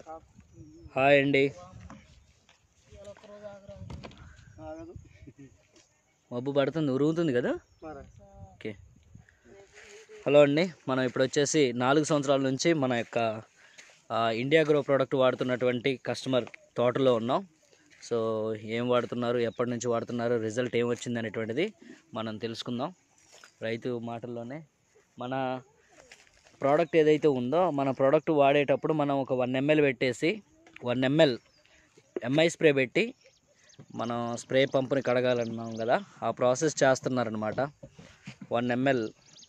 Hi అండి ఆగదు మబ్బు పడుతుంది ఉరుగుతుంది కదా మరి ఓకే హలో అండి మనం ఇప్పుడు వచ్చేసి నాలుగు సంవత్సరాల నుంచి మన యొక్క ఆ, ఇండియా గ్రో ప్రోడక్ట్ వాడుతున్నటువంటి కస్టమర్ తోటలో ఉన్నాం సో ఏం వాడుతున్నారు ఎప్పటి నుంచి వాడుతున్నారు రిజల్ట్ ఏం వచ్చింది అనేటువంటిది మనం తెలుసుకుందాం రైతు మాటల్లోనే మన ప్రోడక్ట్ ఏదైతే ఉందో మన ప్రోడక్ట్ వాడేటప్పుడు మనం ఒక వన్ ఎంఎల్ పెట్టేసి వన్ ఎంఎల్ ఎంఐ స్ప్రే పెట్టి మనం స్ప్రే పంపుని కడగాలన్నాం కదా ఆ ప్రాసెస్ చేస్తున్నారనమాట వన్ ఎంఎల్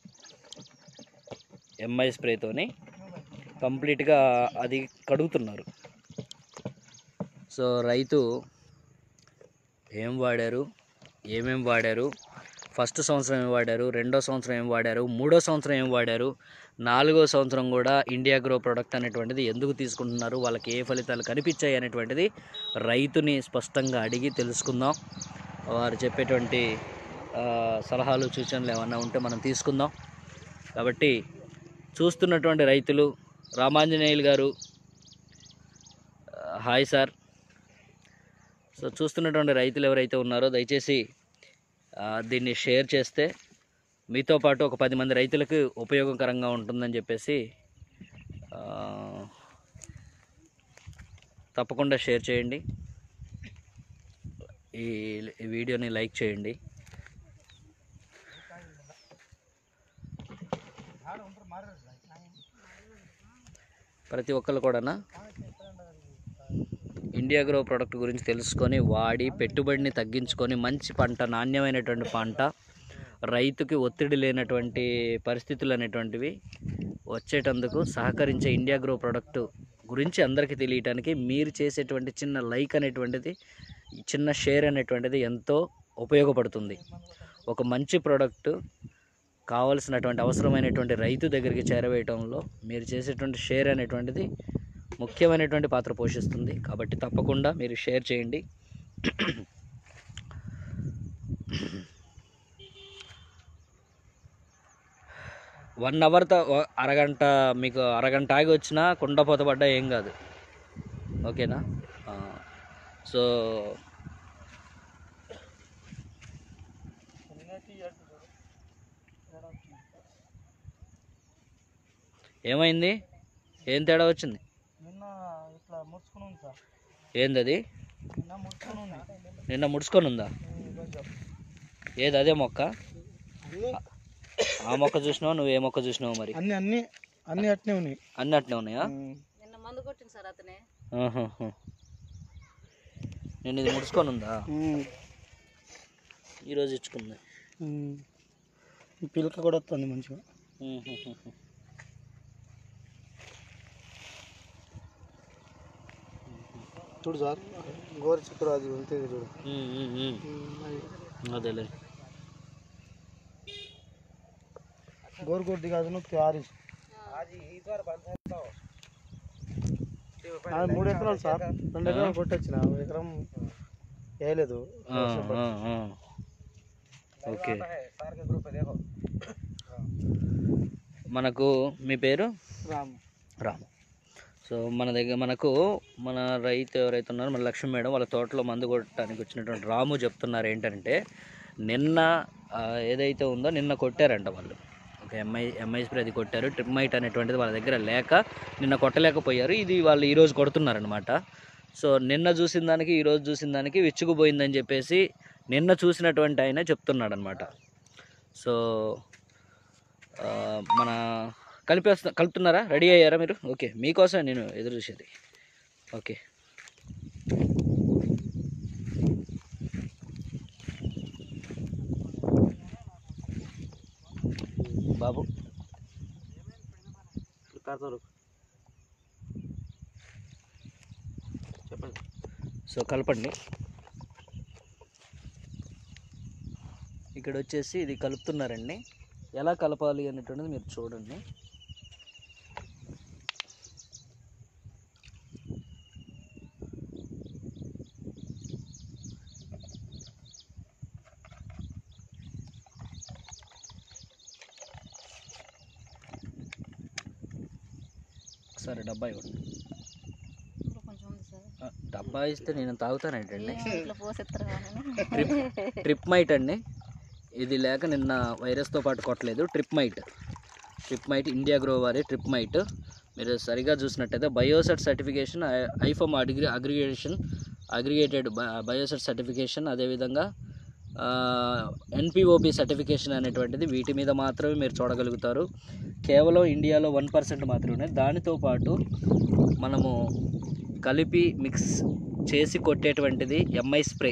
ఎంఐ స్ప్రేతోని కంప్లీట్గా అది కడుగుతున్నారు సో రైతు ఏం వాడారు ఏమేం వాడారు ఫస్ట్ సంవత్సరం ఏం వాడారు రెండో సంవత్సరం ఏం వాడారు మూడో సంవత్సరం ఏం వాడారు నాలుగో సంవత్సరం కూడా ఇండియా గ్రో ప్రోడక్ట్ అనేటువంటిది ఎందుకు తీసుకుంటున్నారు వాళ్ళకి ఏ ఫలితాలు కనిపించాయి అనేటువంటిది రైతుని స్పష్టంగా అడిగి తెలుసుకుందాం వారు చెప్పేటువంటి ఆ, సలహాలు సూచనలు ఏమన్నా ఉంటే మనం తీసుకుందాం కాబట్టి చూస్తున్నటువంటి రైతులు రామాంజనేయులు గారు ఆ, హాయ్ సార్ సో చూస్తున్నటువంటి రైతులు ఎవరైతే ఉన్నారో దయచేసి ఆ, దీన్ని షేర్ చేస్తే మీతో పాటు ఒక పది మంది రైతులకు ఉపయోగకరంగా ఉంటుందని చెప్పేసి ఆ, తప్పకుండా షేర్ చేయండి ఈ ఈ వీడియోని లైక్ చేయండి ప్రతి ఒక్కరు కూడా ఇండియా గ్రో ప్రోడక్ట్ గురించి తెలుసుకొని వాడి పెట్టుబడిని తగ్గించుకొని మంచి పంట నాణ్యమైనటువంటి పంట రైతుకి ఒత్తిడి లేనటువంటి పరిస్థితులు అనేటువంటివి వచ్చేటందుకు సహకరించే ఇండియా గ్రో ప్రోడక్ట్ గురించి అందరికీ తెలియటానికి మీరు చేసేటువంటి చిన్న లైక్ అనేటువంటిది చిన్న షేర్ అనేటువంటిది ఎంతో ఉపయోగపడుతుంది ఒక మంచి ప్రోడక్ట్ కావలసినటువంటి అవసరమైనటువంటి రైతు దగ్గరికి చేరవేయటంలో మీరు చేసేటువంటి షేర్ అనేటువంటిది ముఖ్యమైనటువంటి పాత్ర పోషిస్తుంది కాబట్టి తప్పకుండా మీరు షేర్ చేయండి వన్ అవర్ అరగంట మీకు అరగంట ఆగి వచ్చినా కుండపోత పడ్డా ఏం కాదు ఓకేనా ఆ, సో ఏమైంది ఏం తేడా వచ్చింది నిన్న ఇట్లా ముడుచుకుని ఉంది సార్ ఏంది అది నిన్న ముడుచుకుని ఉంది నిన్న ముడుచుకొని ఉందా ఉమ్, కొంచెం ఏది అదే మొక్క అన్ని ఆ మొక్క చూసినావు నువ్వు ఏ మొక్క చూసినావు మరి అన్ని అన్ని అన్ని అట్నే ఉన్నాయి అన్నీ అట్నే ఉన్నాయా ఉమ్. నిన్న మందు కొట్టింది సార్ అతనే ఆహాహా. నేను ఇది ముడుచుకొని ఉందా ఉమ్. ఈరోజు ఇచ్చుకుంది ఉమ్. ఈ పిలక కూడా వస్తుంది మంచిగా ఉహుహుహు. చూడు సార్ గోరు చిక్కుడు అది ఉంటుంది చూడు ఉమ్, ఉమ్, ఉమ్. అదేలే గోరు కొద్ది కాదు నువ్వు తయారు అది మూడు ఎకరాలు సార్ రెండు ఎకరాలు కొట్టొచ్చిన ఒక ఎకరం వేయలేదు ఆ, ఆ, ఆ. ఓకే మనకు మీ పేరు రామ్ రాము సో మన దగ్గర మనకు మన రైతు ఎవరైతే ఉన్నారో మన లక్ష్మీ మేడం వాళ్ళ తోటలో మందు కొట్టడానికి వచ్చినటువంటి రాము చెప్తున్నారు ఏంటంటే నిన్న ఆ, ఏదైతే ఉందో నిన్న కొట్టారంట వాళ్ళు ఒక ఎంఐ ఎంఐ స్ప్రే అది కొట్టారు ట్రిమ్మైట్ అనేటువంటిది వాళ్ళ దగ్గర లేక నిన్న కొట్టలేకపోయారు ఇది వాళ్ళు ఈరోజు కొడుతున్నారనమాట సో నిన్న చూసిన దానికి ఈరోజు చూసిన దానికి విచ్చుకుపోయిందని చెప్పేసి నిన్న చూసినటువంటి ఆయన చెప్తున్నాడు అనమాట సో ఆ, మన కలిపేస్తా కలుపుతున్నారా రెడీ అయ్యారా మీరు ఓకే మీకోసం నేను ఎదురు చూసేది ఓకే బాబు చెప్పండి సో కలపండి ఇక్కడ వచ్చేసి ఇది కలుపుతున్నారండి ఎలా కలపాలి అనేటువంటిది మీరు చూడండి ఒకసారి డబ్బా ఇవ్వండి డబ్బా ఇస్తే నేను తాగుతానేంటండి ఏమో ఇట్లా పోసేస్తారు ట్రిప్ ట్రిప్ మైట్ అండి ఇది లేక నిన్న వైరస్తో పాటు కొట్టలేదు trip mite trip mite India grow వారి ట్రిప్ మైట్ మీరు సరిగా చూసినట్టయితే Bioset certification IFOAM agri aggregation aggregated Bioset certification అదేవిధంగా ఎన్పిఓపి సర్టిఫికేషన్ అనేటువంటిది వీటి మీద మాత్రమే మీరు చూడగలుగుతారు కేవలం ఇండియాలో వన్ పర్సెంట్ మాత్రమే దానితో పాటు మనము కలిపి మిక్స్ చేసి కొట్టేటువంటిది MI spray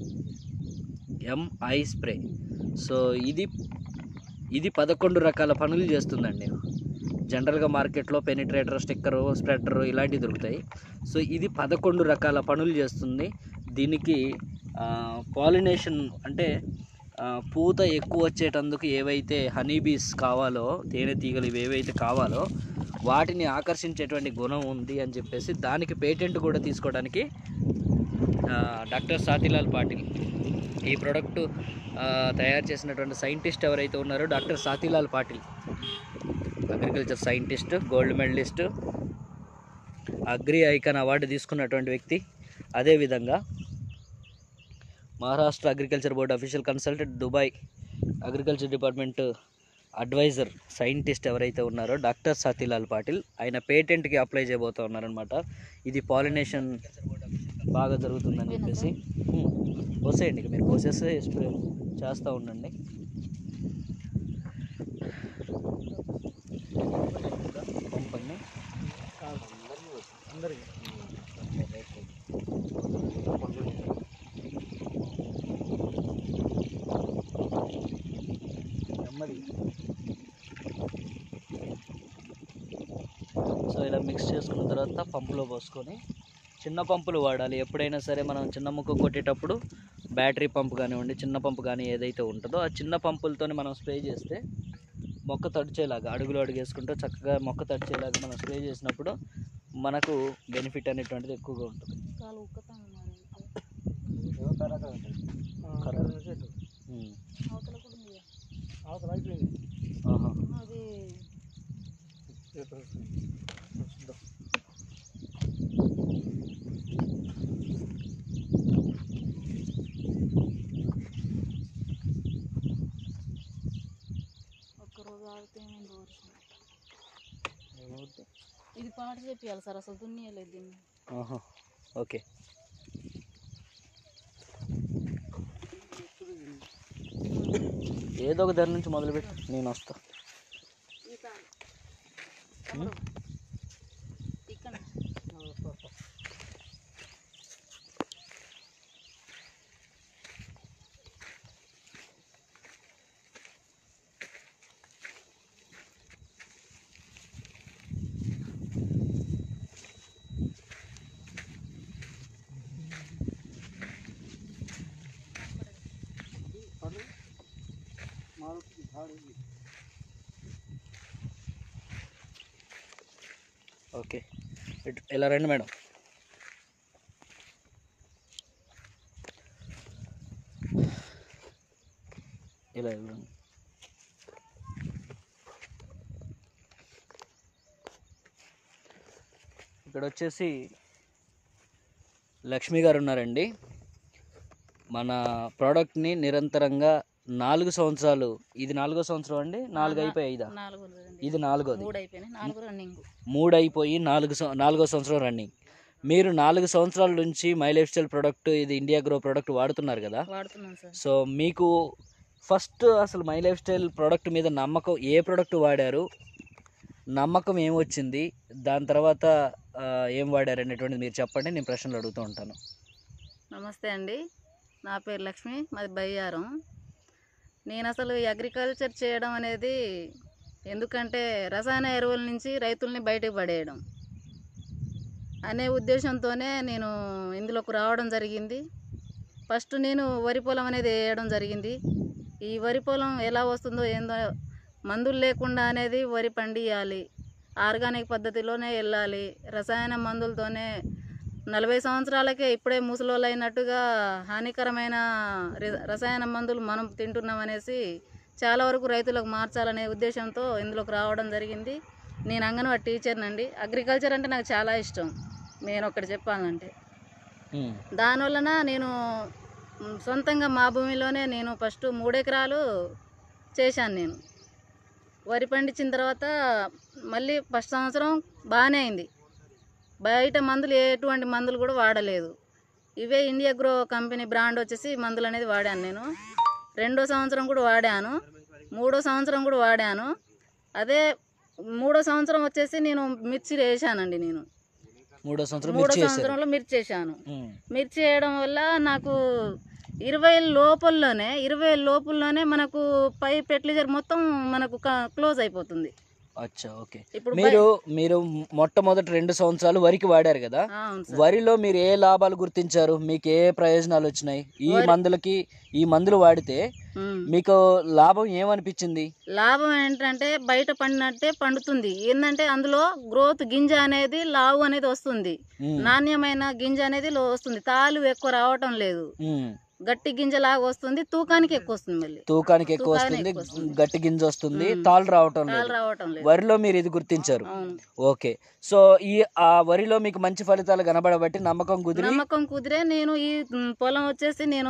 MI spray so ఇది ఇది పదకొండు రకాల పనులు చేస్తుందండి జనరల్గా మార్కెట్లో పెనిట్రేటర్ స్టిక్కరు స్ప్రెడరు ఇలాంటివి దొరుకుతాయి సో ఇది పదకొండు రకాల పనులు చేస్తుంది దీనికి పాలినేషన్ అంటే ఆ, పూత ఎక్కువ వచ్చేటందుకు ఏవైతే హనీబీస్ కావాలో తేనెటీగలు ఇవి ఏవైతే కావాలో వాటిని ఆకర్షించేటువంటి గుణం ఉంది అని చెప్పేసి దానికి పేటెంట్ కూడా తీసుకోవడానికి ఆ, డాక్టర్ సాతిలాల్ పాటిల్ ఈ ప్రోడక్ట్ ఆ, తయారు చేసినటువంటి సైంటిస్ట్ ఎవరైతే ఉన్నారో doctor Satilal Patil agriculture scientist gold medallist agri icon award తీసుకున్నటువంటి వ్యక్తి అదేవిధంగా Maharashtra agriculture board official consultant Dubai agriculture department advisor scientist ఎవరైతే ఉన్నారో డాక్టర్ సాతిలాల్ పాటిల్ ఆయన పేటెంట్కి అప్లై చేయబోతా ఉన్నారనమాట ఇది పాలినేషన్ బాగా జరుగుతుందని చెప్పేసి ఉమ్, పోసేయండి ఇక మీరు పోసేస్తే స్ప్రే చేస్తూ ఉండండి పంపండి అందరికి నెమ్మది సో ఇలా మిక్స్ చేసుకున్న తర్వాత పంపులో పోసుకొని చిన్న పంపులు వాడాలి ఎప్పుడైనా సరే మనం చిన్న ముక్క కొట్టేటప్పుడు బ్యాటరీ పంప్ కానివ్వండి చిన్న పంపు కానీ ఏదైతే ఉంటుందో ఆ చిన్న పంపులతోనే మనం స్ప్రే చేస్తే మొక్క తడిచేలాగా అడుగులు అడుగు వేసుకుంటూ చక్కగా మొక్క తడిచేలాగా మనం స్ప్రే చేసినప్పుడు మనకు బెనిఫిట్ అనేటువంటిది ఎక్కువగా ఉంటుంది కాలు ఉక్కుతాను మరి కర్ర చెట్టు ఉమ్. అవతల కూడా ఉంది అవతల అయిపోయింది ఆహా. అది చెట్టు చూద్దాం ఒక్కరోజు ఆగితే ఏమైంది వర్షం ఏమవుద్ది? ఇది పాట చెప్పాలి సార్ అసలు దున్నియలేదు దీన్ని ఆహా. ఓకే ఏదో ఒక దాని నుంచి మొదలుపెట్టు నేను వస్తా ఈ కాలు తమ్ముడు, ఇక్కడ ఓకే ఇటు ఇలా రండి మేడం ఇలా ఇవ్వండి ఇక్కడ వచ్చేసి లక్ష్మి గారు ఉన్నారండి మన ప్రోడక్ట్ని నిరంతరంగా నాలుగు సంవత్సరాలు ఇది నాలుగో సంవత్సరం అండి నాలుగు అయిపోయి ఐదా నాలుగు లేదండి. ఇది నాలుగోది మూడు అయిపోయినాయి నాలుగు రన్నింగ్ మూడు అయిపోయి నాలుగు సం- నాలుగో సంవత్సరం రన్నింగ్ మీరు నాలుగు సంవత్సరాల నుంచి మై లైఫ్ స్టైల్ ప్రోడక్ట్ ఇది ఇండియా గ్రో ప్రోడక్ట్ వాడుతున్నారు కదా వాడుతున్నాను సార్ సో మీకు ఫస్ట్ అసలు మై లైఫ్ స్టైల్ ప్రోడక్ట్ మీద నమ్మకం ఏ ప్రోడక్ట్ వాడారు నమ్మకం ఏమొచ్చింది దాని తర్వాత ఆ, ఏం వాడారు అనేటువంటిది మీరు చెప్పండి నేను ప్రశ్నలు అడుగుతూ ఉంటాను నమస్తే అండి నా పేరు లక్ష్మి మాది బయ్యారం నేను అసలు ఈ అగ్రికల్చర్ చేయడం అనేది ఎందుకంటే రసాయన ఎరువుల నుంచి రైతుల్ని బయటకు పడేయడం అనే ఉద్దేశంతోనే నేను ఇందులోకి రావడం జరిగింది ఫస్ట్ నేను వరి పొలం అనేది వేయడం జరిగింది ఈ వరి పొలం ఎలా వస్తుందో ఏందో మందులు లేకుండా అనేది వరి పండియాలి ఆర్గానిక్ పద్ధతిలోనే వెళ్ళాలి రసాయన మందులతోనే నలభై సంవత్సరాలకే ఇప్పుడే ముసలోళ్ళు అయినట్టుగా హానికరమైన రి- రసాయన మందులు మనం తింటున్నాం అనేసి చాలా వరకు రైతులకు మార్చాలనే ఉద్దేశంతో ఇందులోకి రావడం జరిగింది నేను అంగన్వాడి టీచర్నండి అగ్రికల్చర్ అంటే నాకు చాలా ఇష్టం నేను ఒకటి చెప్పాలంటే ఉమ్, దానివలన నేను మ్, సొంతంగా మా భూమిలోనే నేను ఫస్ట్ మూడెకరాలు చేశాను నేను వరి పండించిన తర్వాత మళ్ళీ ఫస్ట్ సంవత్సరం బాగానే అయింది బయట మందులు ఎటువంటి మందులు కూడా వాడలేదు ఇవే ఇండియా గ్రో కంపెనీ బ్రాండ్ వచ్చేసి మందులు అనేది వాడాను నేను రెండో సంవత్సరం కూడా వాడాను మూడో సంవత్సరం కూడా వాడాను అదే మూడో సంవత్సరం వచ్చేసి నేను మిర్చి వేసానండి నేను మూడో సంవత్సరం మూడో మిర్చి వేశారు సంవత్సరంలో మిర్చి వేసాను ఉమ్, మిర్చి వేయడం వల్ల నాకు ఇరవై లోపల్లోనే ఇరవై లోపల్లోనే మనకు పై ఫెర్టిలైజర్ మొత్తం మనకు క్లోజ్ అయిపోతుంది అచ్చా ఓకే ఇప్పుడు మీరు మీరు మొట్టమొదటి రెండు సంవత్సరాలు వరికి వాడారు కదా బై- ఆ, అవును సార్ వరిలో మీరు ఏ లాభాలు గుర్తించారు మీకు ఏ ప్రయోజనాలు వచ్చినాయి ఈ వరి- మందులకి ఈ మందులు వాడితే ఉమ్. మీకు లాభం ఏమనిపించింది లాభం ఏంటంటే బయట పండినట్టే పండుతుంది ఏంటంటే అందులో గ్రోత్ గింజ అనేది లావు అనేది వస్తుంది ఉమ్, నాణ్యమైన గింజ అనేది లో వస్తుంది తాలు ఎక్కువ రావటం లేదు ఉమ్, గట్టి గింజ లాగా వస్తుంది తూకానికి ఎక్కువ వస్తుంది మళ్ళీ తూకానికి ఎక్కువ తూకానికి వస్తుంది ఎక్కువ వస్తుంది. గట్టి గింజ వస్తుంది ఉమ్. తాళ్ళు రావటం తాలు లేదు రావటం లేదు వరిలో మీరు ఇది గుర్తించారు అవును ఓకే సో ఈ ఆ వరిలో మీకు మంచి ఫలితాలు కనబడబట్టి నమ్మకం కుదిరి నమ్మకం కుదిరే నేను ఈ మ్, పొలం వచ్చేసి నేను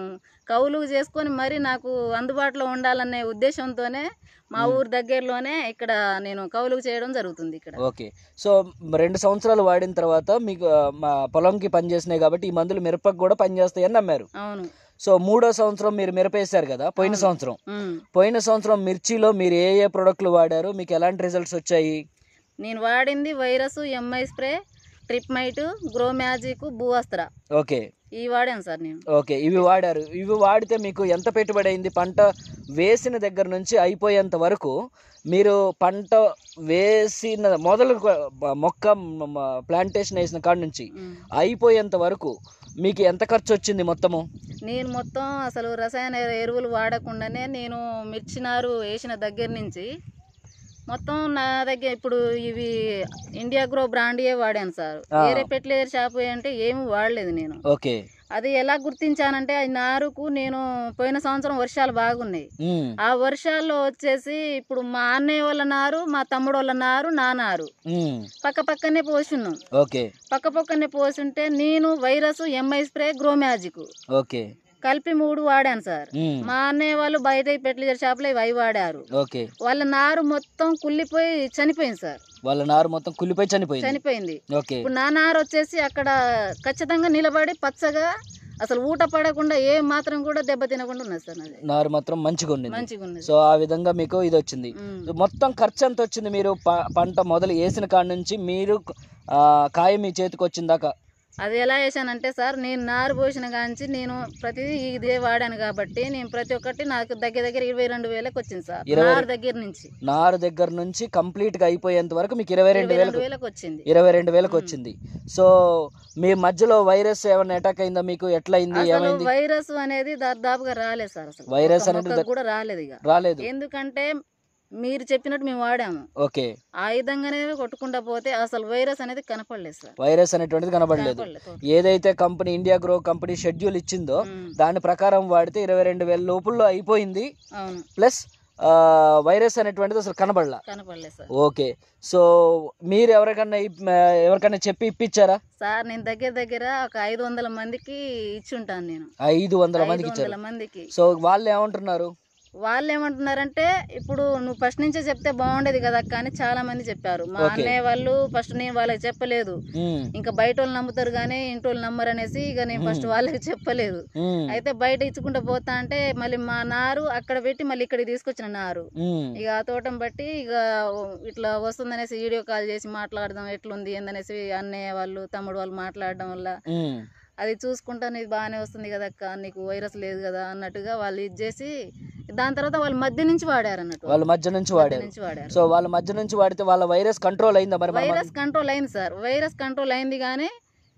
కౌలు చేసుకొని మరి నాకు అందుబాటులో ఉండాలనే ఉద్దేశంతోనే మా మ్. ఊరు దగ్గరలోనే ఇక్కడ నేను కౌలు చేయడం జరుగుతుంది ఇక్కడ ఓకే సో రెండు సంవత్సరాలు వాడిన తర్వాత మీకు ఆ, మా పొలంకి పనిచేసినాయి కాబట్టి ఈ మందులు మిరపకు కూడా పనిచేస్తాయని నమ్మారు అవును సో మూడో సంవత్సరం మీరు మిరపేశారు కదా పోయిన అవును. సంవత్సరం మ్. పోయిన సంవత్సరం మిర్చిలో మీరు ఏ ఏ ప్రొడక్ట్లు వాడారు మీకు ఎలాంటి రిజల్ట్స్ వచ్చాయి నేను వాడింది virus MI spray trip mite grow magic భూవస్త్ర ఓకే ఇవి వాడాను సార్ నేను ఓకే ఇవి వాడారు ఇవి వాడితే మీకు ఎంత పెట్టుబడి అయింది పంట వేసిన దగ్గర నుంచి అయిపోయేంత వరకు మీరు పంట వేసిన మొదలు మొక్క ప్లాంటేషన్ వేసిన కాడ నుంచి మ్. అయిపోయేంత వరకు మీకు ఎంత ఖర్చు వచ్చింది మొత్తము నేను మొత్తం అసలు రసాయన ఎరువులు వాడకుండానే నేను మిర్చి నారు వేసిన దగ్గర నుంచి మొత్తం నా దగ్గర ఇప్పుడు ఇవి ఇండియా గ్రో బ్రాండియే వాడాను సార్ ఆ. వేరే ఫెర్టిలైజర్ షాప్ అంటే ఏమి వాడలేదు నేను ఓకే అది ఎలా గుర్తించానంటే ఆ నారుకు నేను పోయిన సంవత్సరం వర్షాలు బాగున్నాయి ఉమ్, ఆ వర్షాల్లో వచ్చేసి ఇప్పుడు మా అన్నయ్య వాళ్ళ నారు మా తమ్ముడు వాళ్ళ నారు నా నారు ఉమ్, పక్క పక్కనే పోసున్నాం ఓకే పక్క పక్కనే పోసుంటే నేను virus MI spray grow magic okay కలిపి మూడు వాడాను సార్ ఉమ్, మా అన్నయ్య వాళ్ళు బయట ఫెర్టిలైజర్ షాప్లో ఇవి అవి వాడారు ఓకే వాళ్ళ నారు మొత్తం కుళ్ళిపోయి చనిపోయింది సార్ వాళ్ళ నారు మొత్తం కుళ్ళిపోయి చనిపోయింది చనిపోయింది ఓకే ఇప్పుడు నా నారు వచ్చేసి అక్కడ ఖచ్చితంగా నిలబడి పచ్చగా అసలు ఊట పడకుండా ఏ మాత్రం కూడా దెబ్బ తినకుండా ఉన్నది సార్ నాది నారు మాత్రం మంచిగా ఉండింది మంచిగా ఉన్నది సో ఆ విధంగా మీకు ఇది వచ్చింది ఉమ్. మొత్తం ఖర్చు ఎంత వచ్చింది మీరు ప- పంట మొదలు వేసిన కాడ నుంచి మీరు ఆ, కాయ మీ చేతికి వచ్చిన దాకా అది ఎలా వేసానంటే సార్ నేను నారు పోసిన కాంచి నేను ప్రతిదీ ఇదే వాడాను కాబట్టి నేను ప్రతి ఒక్కటి నాకు దగ్గర దగ్గర ఇరవై రెండు వేలకు వచ్చింది సార్ ఇరవై నారు దగ్గర నుంచి నారు దగ్గర నుంచి కంప్లీట్ గా అయిపోయేంత వరకు మీకు ఇరవై రెండు ఇరవై రెండు వేలకు వేలకు వచ్చింది ఇరవై రెండు వేలకు మ్మ్. వచ్చింది సో మీ మధ్యలో వైరస్ ఏమైనా అటాక్ అయిందా మీకు ఎట్లా అయింది అసలు ఏమైంది వైరస్ అనేది దాదాపుగా రాలేదు సార్ అసలు వైరస్ ఒక్క అనేది మొక్కకు ద- కూడా రాలేదు ఇక రాలేదు ఎందుకంటే మీరు చెప్పినట్టు మేము వాడాము ఓకే ఆ విధంగానే కొట్టుకుంటా పోతే అసలు వైరస్ అనేది కనపడలేదు సార్ వైరస్ అనేటువంటిది కనబడలేదు కనపడలేదు తోట. ఏదైతే company India grow company schedule ఇచ్చిందో ఉమ్, దాని ప్రకారం వాడితే ఇరవై రెండు వేల లోపుల్లో అయిపోయింది అవును ప్లస్ వైరస్ అనేటువంటిది అసలు కనబడలా కనపడలేదు సార్ ఓకే సో మీరు ఎవరికన్నా ఇప్- ఆ, ఎవరికన్నా చెప్పి ఇప్పించారా సార్ నేను దగ్గర దగ్గర ఒక ఐదు వందల మందికి ఇచ్చి ఉంటాను నేను ఐదు వందల ఐదు మందికి ఇచ్చారు వందల మందికి సో వాళ్ళు ఏమంటున్నారు వాళ్ళు ఏమంటున్నారంటే ఇప్పుడు నువ్వు ఫస్ట్ నుంచే చెప్తే బాగుండేది కదా అక్క అని చాలా మంది చెప్పారు మా Okay. అన్నయ్య వాళ్ళు ఫస్ట్ నేను వాళ్ళకి చెప్పలేదు ఉమ్, ఇంకా బయట వాళ్ళు నమ్ముతారు కానీ ఇంటి వాళ్ళు నమ్మరు అనేసి ఇక నేను ఫస్ట్ Hmm. వాళ్ళకి చెప్పలేదు ఉమ్, అయితే బయట ఇచ్చుకుంటూ పోతా అంటే మళ్ళీ మా నారు అక్కడ పెట్టి మళ్ళీ ఇక్కడికి తీసుకొచ్చిన నారు ఉమ్, ఇక ఆ తోటం బట్టి ఇక ఇట్లా వస్తుందనేసి వీడియో కాల్ చేసి మాట్లాడదాం ఎట్లుంది ఏందనేసి అన్నయ్య వాళ్ళు తమ్ముడు వాళ్ళు మాట్లాడడం వల్ల ఉమ్, అది చూసుకుంటా నీకు బాగానే వస్తుంది కదా అక్క నీకు వైరస్ లేదు కదా అన్నట్టుగా వాళ్ళు ఇది చేసి దాని తర్వాత వాళ్ళు మధ్య నుంచి వాడారు అన్నట్టు వాళ్ళ మధ్య నుంచి మధ్య వాడారు నుంచి వాడారు సో వాళ్ళ మధ్య నుంచి వాడితే వాళ్ళ వైరస్ కంట్రోల్ అయిందా మరి మన వైరస్ కంట్రోల్ అయింది సార్ వైరస్ కంట్రోల్ అయింది కానీ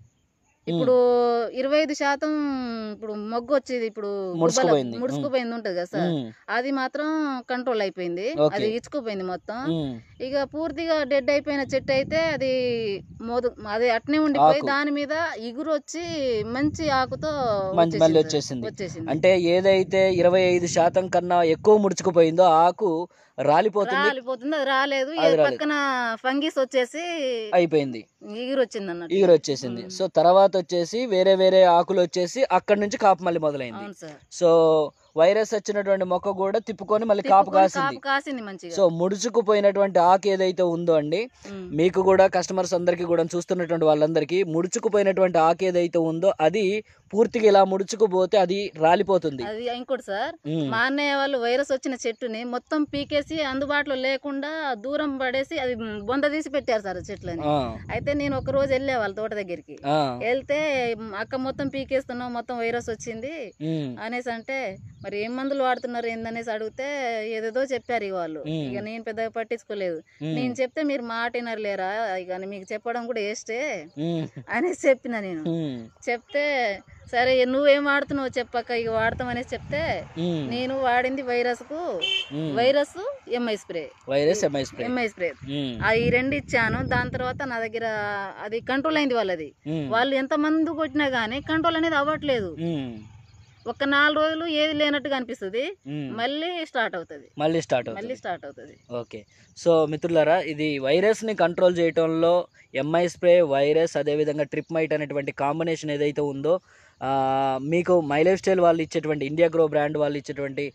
ఇప్పుడు ఇరవై ఐదు శాతం ఇప్పుడు మొగ్గు వచ్చేది ఇప్పుడు గుబ్బల- ముడుచుకుపోయింది. ముడుచుకుపోయింది ఉంటుంది కదా సార్ ఉమ్, అది మాత్రం కంట్రోల్ అయిపోయింది Okay. అది ఇచ్చుకుపోయింది మొత్తం ఉమ్, ఇక పూర్తిగా డెడ్ అయిపోయిన చెట్టు అయితే అది మోదు అది అట్నే ఉండిపోయి ఆకు. దాని మీద ఇగురు వచ్చి మంచి ఆకుతో మంచి మళ్ళీ వచ్చేసింది వచ్చేసింది వచ్చేసింది అంటే ఏదైతే ఇరవై ఐదు శాతం కన్నా ఎక్కువ ముడుచుకుపోయిందో ఆ ఆకు రాలిపోతుంది రాలిపోతుంది అది రాలేదు అది ఈ రాలేదు. పక్కన ఫంగిస్ వచ్చేసి అయిపోయింది ఈగురు వచ్చింది అన్నట్టు ఈగరు వచ్చేసింది సో తర్వాత వచ్చేసి వేరే వేరే ఆకులు వచ్చేసి అక్కడ నుంచి కాపు మళ్ళీ మొదలైంది అవును సార్ సో వైరస్ వచ్చినటువంటి మొక్క కూడా తిప్పుకొని మళ్ళీ కాపు తిప్పుకొని కాసింది కాపు కాసింది మంచిగా సో ముడుచుకుపోయినటువంటి ఆకు ఏదైతే ఉందో అండి ఉమ్. మీకు కూడా కస్టమర్స్ అందరికీ కూడా చూస్తున్నటువంటి వాళ్ళందరికీ ముడుచుకుపోయినటువంటి ఆకు ఏదైతే ఉందో అది పూర్తిగా ఇలా ముడుచుకుపోతే అది రాలిపోతుంది అది ఇంకోటి సార్ ఉమ్, మా అన్నయ్య వాళ్ళు వైరస్ వచ్చిన చెట్టుని మొత్తం పీకేసి అందుబాటులో లేకుండా దూరం పడేసి అది బొంద తీసి పెట్టారు సార్ ఆ చెట్లని ఆ, అయితే నేను ఒక రోజు వెళ్ళే వాళ్ళ తోట దగ్గరికి ఆ, వెళ్తే మ్, అక్క మొత్తం పీకేస్తున్నావు మొత్తం వైరస్ వచ్చింది ఉమ్, అనేసి అంటే మరి ఏం మందులు వాడుతున్నారు ఏందనేసి అడిగితే ఏదేదో చెప్పారు ఇక వాళ్ళు మ్మ్. ఇక నేను పెద్దగా పట్టించుకోలేదు ఉమ్, నేను చెప్తే మీరు మాట వినర్లేరా ఇక మీకు చెప్పడం కూడా వేస్టే ఉమ్, అనేసి చెప్పిన నేను ఉమ్, చెప్తే సరే నువ్వేం వాడుతున్నావు చెప్పక్క ఇక వాడతామనేసి చెప్తే ఉమ్, నేను వాడింది వైరస్ కు ఉమ్. Virus MI spray virus MI spray MI spray ఉమ్, ఆ ఈ రెండు ఇచ్చాను దాని తర్వాత నా దగ్గర అది కంట్రోల్ అయింది వాళ్ళది ఉమ్, వాళ్ళు ఎంత మందు కొట్టినా గానీ కంట్రోల్ అనేది అవ్వట్లేదు ఉమ్, ఒక నాలుగు రోజులు ఏది లేనట్టుగా అనిపిస్తుంది ఉమ్. మళ్ళీ స్టార్ట్ అవుతుంది మళ్ళీ స్టార్ట్ మళ్ళీ అవుతుంది స్టార్ట్ అవుతుంది ఓకే సో మిత్రులారా ఇది వైరస్ని కంట్రోల్ చేయటంలో ఎంఐ స్ప్రే వైరస్ అదేవిధంగా ట్రిప్ మైట్ అనేటువంటి కాంబినేషన్ ఏదైతే ఉందో ఆ, మీకు మై లైఫ్ స్టైల్ వాళ్ళు ఇచ్చేటువంటి ఇండియా గ్రో బ్రాండ్ వాళ్ళు ఇచ్చేటువంటి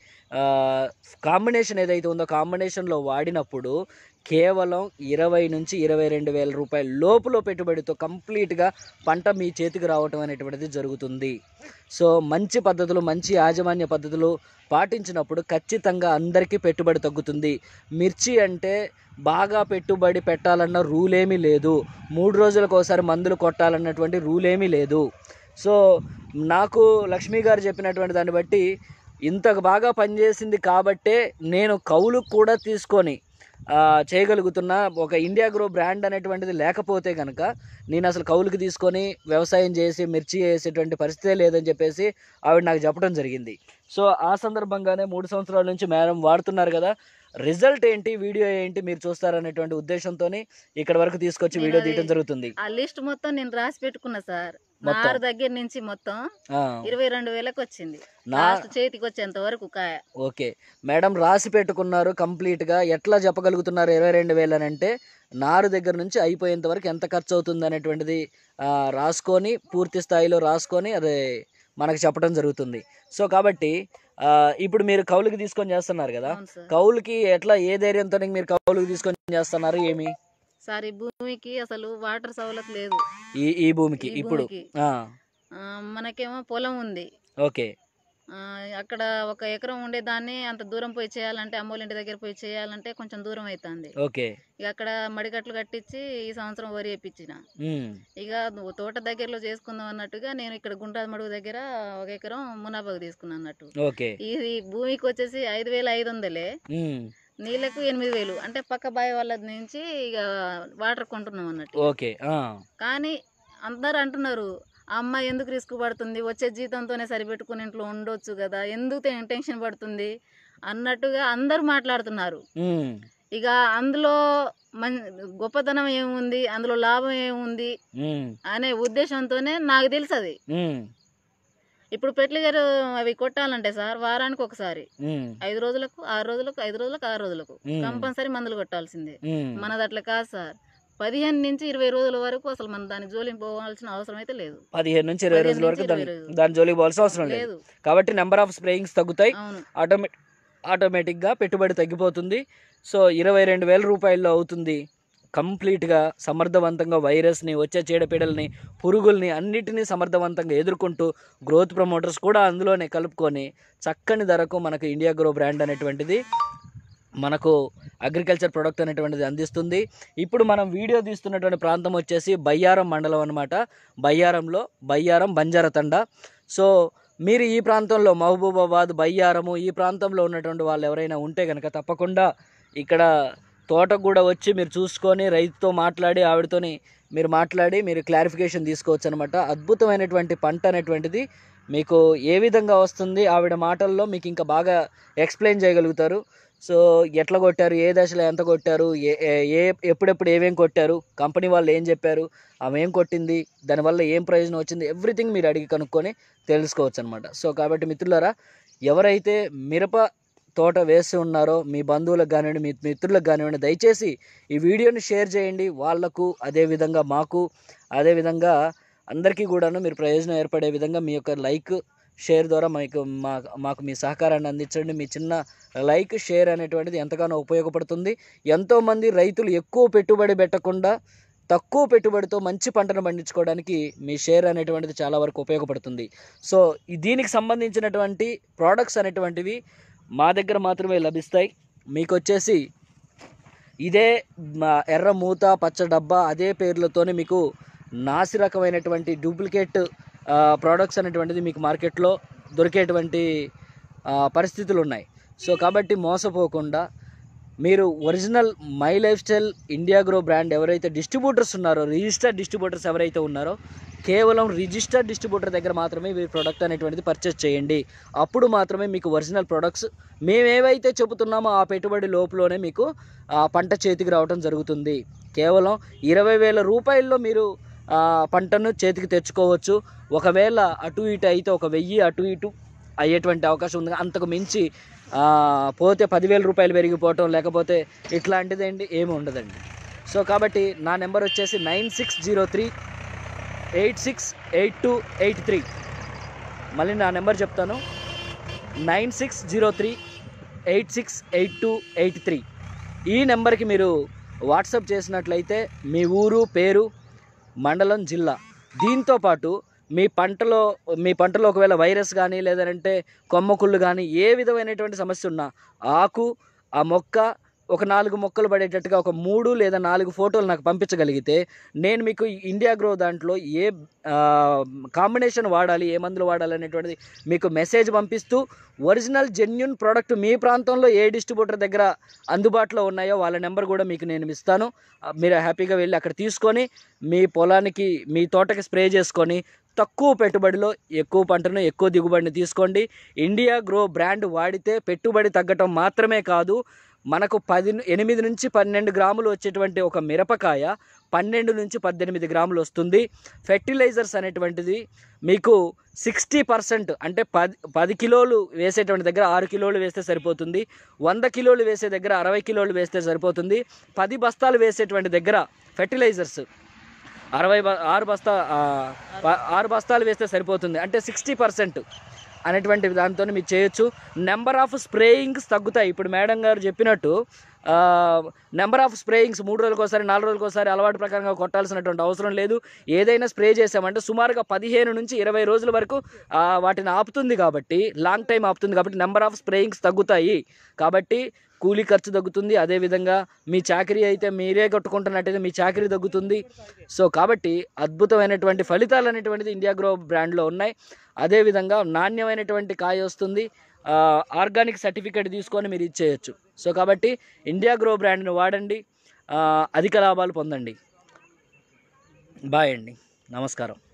కాంబినేషన్ ఏదైతే ఉందో కాంబినేషన్లో వాడినప్పుడు కేవలం ఇరవై నుంచి ఇరవై రెండు వేల రూపాయల లోపులో పెట్టుబడితో కంప్లీట్గా పంట మీ చేతికి రావటం అనేటువంటిది జరుగుతుంది సో మంచి పద్ధతులు మంచి యాజమాన్య పద్ధతులు పాటించినప్పుడు ఖచ్చితంగా అందరికీ పెట్టుబడి తగ్గుతుంది మిర్చి అంటే బాగా పెట్టుబడి పెట్టాలన్న రూల్ ఏమీ లేదు మూడు రోజులకు ఒకసారి మందులు కొట్టాలన్నటువంటి రూల్ ఏమీ లేదు సో నాకు లక్ష్మీ గారు చెప్పినటువంటి దాన్ని బట్టి ఇంత బాగా పనిచేసింది కాబట్టే నేను కౌలు కూడా తీసుకొని ఆ, చేయగలుగుతున్న ఒక ఇండియా గ్రో బ్రాండ్ అనేటువంటిది లేకపోతే కనుక నేను అసలు కౌలుకి తీసుకొని వ్యవసాయం చేసి మిర్చి వేసేటువంటి పరిస్థితే లేదని చెప్పేసి ఆవిడ నాకు చెప్పడం జరిగింది సో ఆ సందర్భంగానే మూడు సంవత్సరాల నుంచి మేడం వాడుతున్నారు కదా రిజల్ట్ ఏంటి వీడియో ఏంటి మీరు చూస్తారనేటువంటి ఉద్దేశంతో ఇక్కడ వరకు తీసుకొచ్చి నేను వీడియో అది- తీయడం జరుగుతుంది ఆ లిస్ట్ మొత్తం నేను రాసి పెట్టుకున్నా సార్ మొత్తం? నారు దగ్గర నుంచి మొత్తం ఆ, ఇరవై రెండు వేలకు వచ్చింది నా లాస్ట్ చేతికి వచ్చేంత వరకు కాయ ఓకే మేడం రాసి పెట్టుకున్నారు కంప్లీట్గా ఎట్లా చెప్పగలుగుతున్నారు ఇరవై రెండు వేలు అని అంటే నారు దగ్గర నుంచి అయిపోయేంత వరకు ఎంత ఖర్చు అవుతుంది అనేటువంటిది ఆ, రాసుకొని పూర్తి స్థాయిలో రాసుకొని అది మనకు చెప్పడం జరుగుతుంది సో కాబట్టి ఆ, ఇప్పుడు మీరు కౌలుకి తీసుకొని చేస్తున్నారు కదా అవును సార్ కౌలుకి ఎట్లా ఏ ధైర్యంతో మీరు కౌలుకి తీసుకొని చేస్తున్నారు ఏమి సార్ ఈ భూమికి అసలు వాటర్ సౌలత్ లేదు ఈ ఈ భూమికి ఈ ఇప్పుడు భూమికి. ఆ, ఆ, మనకేమో పొలం ఉంది ఓకే ఆ, అక్కడ ఒక ఎకరం ఉండే దాన్ని అంత దూరం పోయి చేయాలంటే అమ్మోళ్ళ ఇంటి దగ్గర పోయి చేయాలంటే కొంచెం దూరం అవుతుంది ఓకే ఇక అక్కడ మడికట్లు కట్టించి ఈ సంవత్సరం వరి వేయించిన ఉమ్, ఇక నువ్వు తోట దగ్గరలో చేసుకుందాం అన్నట్టుగా నేను ఇక్కడ గుండ్రాది మడుగు దగ్గర ఒక ఎకరం మునాబాగు తీసుకున్నాను అన్నట్టు ఓకే ఇది భూమికి వచ్చేసి ఐదు వేల ఐదు వందలే ఉమ్, నీళ్ళకు ఎనిమిది వేలు అంటే పక్క బావి వాళ్ళ నుంచి ఇక వాటర్ కొంటున్నాం అన్నట్టు ఓకే ఆ, కానీ అందరు అంటున్నారు ఆ అమ్మాయి ఎందుకు రిస్క్ పడుతుంది వచ్చే జీతంతోనే సరిపెట్టుకుని ఇంట్లో ఉండొచ్చు కదా ఎందుకు టెన్- టెన్షన్ పడుతుంది అన్నట్టుగా అందరు మాట్లాడుతున్నారు ఉమ్, ఇక అందులో మన్ గొప్పతనం ఏముంది అందులో లాభం ఏముంది ఉమ్, అనే ఉద్దేశంతోనే నాకు తెలుసు అది ఉమ్, ఇప్పుడు పెట్లిగారు అవి కొట్టాలంటే సార్ వారానికి ఒకసారి ఉమ్, ఐదు రోజులకు ఆరు రోజులకు ఐదు రోజులకు ఆరు రోజులకు మ్మ్. కంపల్సరీ మందులు కొట్టాల్సిందే ఉమ్. మనది అట్లా కాదు సార్ పదిహేను నుంచి ఇరవై రోజుల వరకు అసలు మన దాని జోలికి పోవాల్సిన అవసరం అయితే లేదు పదిహేను నుంచి ఇరవై పదిహేను రోజుల వరకు నుంచి దాని ఇరవై రోజులు. దాని జోలికి పోవాల్సిన అవసరం లేదు లేదు కాబట్టి నెంబర్ ఆఫ్ స్ప్రేయింగ్స్ తగ్గుతాయి అవును ఆటోమే ఆటోమేటిక్గా పెట్టుబడి తగ్గిపోతుంది సో ఇరవై రెండు వేల రూపాయల్లో అవుతుంది కంప్లీట్గా సమర్థవంతంగా వైరస్ని వచ్చే చీడపీడల్ని పురుగుల్ని అన్నిటినీ సమర్థవంతంగా ఎదుర్కొంటూ గ్రోత్ ప్రమోటర్స్ కూడా అందులోనే కలుపుకొని చక్కని ధరకు మనకు ఇండియా గ్రో బ్రాండ్ అనేటువంటిది మనకు అగ్రికల్చర్ ప్రొడక్ట్ అనేటువంటిది అందిస్తుంది ఇప్పుడు మనం వీడియో తీస్తున్నటువంటి ప్రాంతం వచ్చేసి బయ్యారం మండలం అనమాట బయ్యారంలో బయ్యారం బంజారతండ సో మీరు ఈ ప్రాంతంలో మహబూబాబాద్ బయ్యారము ఈ ప్రాంతంలో ఉన్నటువంటి వాళ్ళు ఎవరైనా ఉంటే కనుక తప్పకుండా ఇక్కడ తోటకు కూడా వచ్చి మీరు చూసుకొని రైతుతో మాట్లాడి ఆవిడతోని మీరు మాట్లాడి మీరు క్లారిఫికేషన్ తీసుకోవచ్చు అనమాట అద్భుతమైనటువంటి పంట అనేటువంటిది మీకు ఏ విధంగా వస్తుంది ఆవిడ మాటల్లో మీకు ఇంకా బాగా ఎక్స్ప్లెయిన్ చేయగలుగుతారు సో ఎట్లా కొట్టారు ఏ దశలో ఎంత కొట్టారు ఏ ఏ- ఏ ఎప్పుడెప్పుడు ఏమేం కొట్టారు కంపెనీ వాళ్ళు ఏం చెప్పారు ఆమె ఏం కొట్టింది దానివల్ల ఏం ప్రయోజనం వచ్చింది ఎవ్రీథింగ్ మీరు అడిగి కనుక్కొని తెలుసుకోవచ్చు అనమాట సో కాబట్టి మిత్రులారా ఎవరైతే మిరప తోట వేసి ఉన్నారో మీ బంధువులకు కానివ్వండి మీ మిత్రులకు కానివ్వండి దయచేసి ఈ వీడియోని షేర్ చేయండి వాళ్లకు అదేవిధంగా మాకు అదేవిధంగా అందరికీ కూడాను మీరు ప్రయోజనం ఏర్పడే విధంగా మీ యొక్క లైక్ షేర్ ద్వారా మీకు మా మాకు మీ సహకారాన్ని అందించండి మీ చిన్న లైక్ షేర్ అనేటువంటిది ఎంతగానో ఉపయోగపడుతుంది ఎంతోమంది రైతులు ఎక్కువ పెట్టుబడి పెట్టకుండా తక్కువ పెట్టుబడితో మంచి పంటను పండించుకోవడానికి మీ షేర్ అనేటువంటిది చాలా వరకు ఉపయోగపడుతుంది సో ఈ దీనికి సంబంధించినటువంటి ప్రోడక్ట్స్ అనేటువంటివి మా దగ్గర మాత్రమే లభిస్తాయి మీకు వచ్చేసి ఇదే మా ఎర్ర మూత పచ్చ డబ్బా అదే పేర్లతోనే మీకు నాసి రకమైనటువంటి డూప్లికేట్ ప్రోడక్ట్స్ అనేటువంటిది మీకు మార్కెట్లో దొరికేటువంటి ఆ, పరిస్థితులు ఉన్నాయి సో కాబట్టి మోసపోకుండా మీరు original my lifestyle India grow brand ఎవరైతే డిస్ట్రిబ్యూటర్స్ ఉన్నారో రిజిస్టర్డ్ డిస్ట్రిబ్యూటర్స్ ఎవరైతే ఉన్నారో కేవలం రిజిస్టర్డ్ డిస్ట్రిబ్యూటర్ దగ్గర మాత్రమే మీ ప్రోడక్ట్ అనేటువంటిది పర్చేస్ చేయండి అప్పుడు మాత్రమే మీకు ఒరిజినల్ ప్రొడక్ట్స్ మేమేవైతే చెబుతున్నామో ఆ పెట్టుబడి లోపులోనే మీకు ఆ పంట చేతికి రావడం జరుగుతుంది కేవలం ఇరవై వేల రూపాయల్లో మీరు ఆ, పంటను చేతికి తెచ్చుకోవచ్చు ఒకవేళ అటు ఇటు అయితే ఒక వెయ్యి అటు ఇటు అయ్యేటువంటి అవకాశం ఉంది అంతకు మించి ఆ, పోతే పదివేల రూపాయలు పెరిగిపోవటం లేకపోతే ఇట్లాంటిదండి ఏమి ఉండదండి సో కాబట్టి నా నెంబర్ వచ్చేసి nine six zero three eight six eight two eight three మళ్ళీ నా నెంబర్ చెప్తాను nine six zero three eight six eight two eight three ఈ నెంబర్కి మీరు వాట్సాప్ చేసినట్లయితే మీ ఊరు పేరు మండలం జిల్లా దీంతో పాటు మీ పంటలో మీ పంటలో ఒకవేళ వైరస్ కానీ లేదంటే కొమ్మకుళ్ళు కానీ ఏ విధమైనటువంటి సమస్య ఉన్నా ఆకు ఆ మొక్క ఒక నాలుగు మొక్కలు పడేటట్టుగా ఒక మూడు లేదా నాలుగు ఫోటోలు నాకు పంపించగలిగితే నేను మీకు ఇండియా గ్రో దాంట్లో ఏ కాంబినేషన్ వాడాలి ఏ మందులు వాడాలి అనేటువంటిది మీకు మెసేజ్ పంపిస్తూ ఒరిజినల్ జెన్యున్ ప్రోడక్ట్ మీ ప్రాంతంలో ఏ డిస్ట్రిబ్యూటర్ దగ్గర అందుబాటులో ఉన్నాయో వాళ్ళ నెంబర్ కూడా మీకు నేను ఇస్తాను ఆ, మీరు హ్యాపీగా వెళ్ళి అక్కడ తీసుకొని మీ పొలానికి మీ తోటకి స్ప్రే చేసుకొని తక్కువ పెట్టుబడిలో ఎక్కువ పంటను ఎక్కువ దిగుబడిని తీసుకోండి ఇండియా గ్రో బ్రాండ్ వాడితే పెట్టుబడి తగ్గటం మాత్రమే కాదు మనకు పది ఎనిమిది నుంచి పన్నెండు గ్రాములు వచ్చేటువంటి ఒక మిరపకాయ పన్నెండు నుంచి పద్దెనిమిది గ్రాములు వస్తుంది ఫెర్టిలైజర్స్ అనేటువంటిది మీకు సిక్స్టీ పర్సెంట్ అంటే పది పది కిలోలు వేసేటువంటి దగ్గర ఆరు కిలోలు వేస్తే సరిపోతుంది వంద కిలోలు వేసే దగ్గర అరవై కిలోలు వేస్తే సరిపోతుంది పది బస్తాలు వేసేటువంటి దగ్గర ఫెర్టిలైజర్స్ అరవై బ- ఆరు బస్తా ఆ, ప- ఆరు బస్తాలు వేస్తే సరిపోతుంది అంటే సిక్స్టీ పర్సెంట్ అనేటువంటి దాంతో మీరు చేయొచ్చు నెంబర్ ఆఫ్ స్ప్రేయింగ్స్ తగ్గుతాయి ఇప్పుడు మేడం గారు చెప్పినట్టు నెంబర్ ఆఫ్ స్ప్రేయింగ్స్ మూడు రోజులకు ఒకసారి నాలుగు రోజులకు ఒకసారి అలవాటు ప్రకారంగా కొట్టాల్సినటువంటి అవసరం లేదు ఏదైనా స్ప్రే చేసామంటే సుమారుగా పదిహేను నుంచి ఇరవై రోజుల వరకు ఆ, వాటిని ఆపుతుంది కాబట్టి లాంగ్ టైం ఆపుతుంది కాబట్టి నెంబర్ ఆఫ్ స్ప్రేయింగ్స్ తగ్గుతాయి కాబట్టి కూలీ ఖర్చు తగ్గుతుంది అదేవిధంగా మీ చాకరీ అయితే మీరే కట్టుకుంటున్నట్టయితే మీ చాకరీ తగ్గుతుంది సో కాబట్టి అద్భుతమైనటువంటి ఫలితాలు అనేటువంటిది ఇండియా గ్రో బ్రాండ్లో ఉన్నాయి అదేవిధంగా నాణ్యమైనటువంటి కాయ వస్తుంది ఆ, ఆర్గానిక్ సర్టిఫికేట్ తీసుకొని మీరు ఇచ్చేయచ్చు సో కాబట్టి ఇండియా గ్రో బ్రాండ్ని వాడండి ఆ, అధిక లాభాలు పొందండి బాయ్ అండి నమస్కారం